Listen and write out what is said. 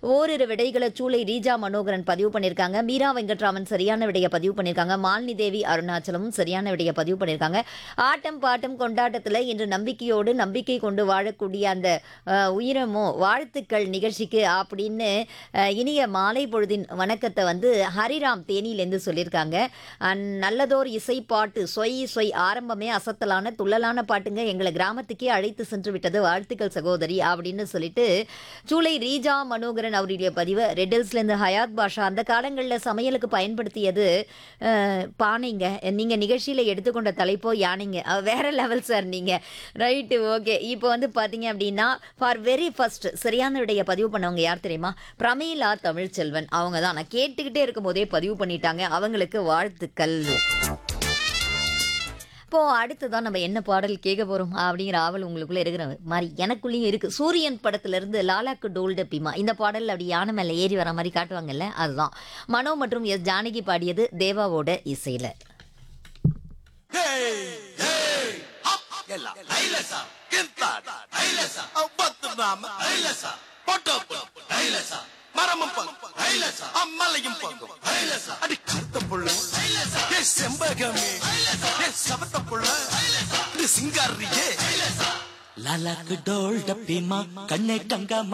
ஓரிரு விடைகளை சூளை ரீஜா மனோகரன் பதிவு பண்ணியிருக்காங்க மீரா வெங்கட்ராமன் சரியான விடையை பதிவு பண்ணியிருக்காங்க மாலினி தேவி அருணாச்சலமும் சரியான விடையை பதிவு பண்ணியிருக்காங்க ஆட்டம் பாட்டம் கொண்டாட்டத்தில் இன்று நம்பிக்கையோடு நம்பிக்கை கொண்டு வாழக்கூடிய அந்த அஹ், உயிரமோ வாழ்த்துக்கள் நிகழ்ச்சிக்கு அப்படின்னு அஹ், இனிய மாலை பொழுதின் வணக்கத்தை வந்து ஹரிராம் தேனியிலேருந்து சொல்லியிருக்காங்க அண்ட் நல்லதோர் இசை பாட்டு சொய் சொய் ஆரம்பமே அசத்தலான துள்ளலான பாட்டுங்க எங்களை கிராமத்துக்கே அழைத்து சென்று விட்டது வாழ்த்துக்கள் சகோதரி அப்படின்னு சொல்லிட்டு சூளை ரீஜா மனோகரன் அவருடைய பதிவை ரெட்டில்ஸ்லேருந்து ஹயாத் பாஷா அந்த காலங்களில் சமையலுக்கு பயன்படுத்தியது அஹ், பானைங்க நீங்கள் நிகழ்ச்சியில் எடுத்துக்கொண்ட தலைப்போ யானைங்க அஹ், வேற லெவல் சார் நீங்கள் ரைட்டு ஓகே இப்போ வந்து பார்த்தீங்க அப்படின்னா ஃபார் வெரி ஃபர்ஸ்ட் சரியான விடைய பதிவு பண்ணவங்க யார் தெரியுமா பிரமீலா தமிழ்ச்செல்வன் அவங்க தான் நான் கேட்டுக்கிட்டே இருக்கும்போதே பதிவு பண்ணிட்டாங்க அவங்களுக்கு வாழ்த்துக்கள் இப்போ அடுத்ததான் நம்ம என்ன பாடல் கேட்க போறோம் அப்படிங்கிற ஆவல் உங்களுக்குள்ள இருக்கிற மாதிரி எனக்குள்ளேயும் இருக்கு சூரியன் படத்துல இருந்து லாலாக்கு டோல்ட பிமா இந்த பாடல் அப்படி யானை மேல ஏறி வர மாதிரி காட்டுவாங்கல்ல அதுதான் மனோ மற்றும் எஸ் ஜானகி பாடியது தேவாவோட இசையில ಎಲ್ಲ ಐಲಸ ಕಿಂತಾಡ ಐಲಸ பத்து நாம ஐலச பொட்டப்பு ஐலச மரமும் பங்கு ஐலச அம்மலையும் பங்கு ஐலச அடி கருத்த புள்ள ஏ செம்பகமே ஏ சபத்த புள்ள இது சிங்காரியே லாலாக்கு டோல் டப்பிமா கண்ணே கங்கா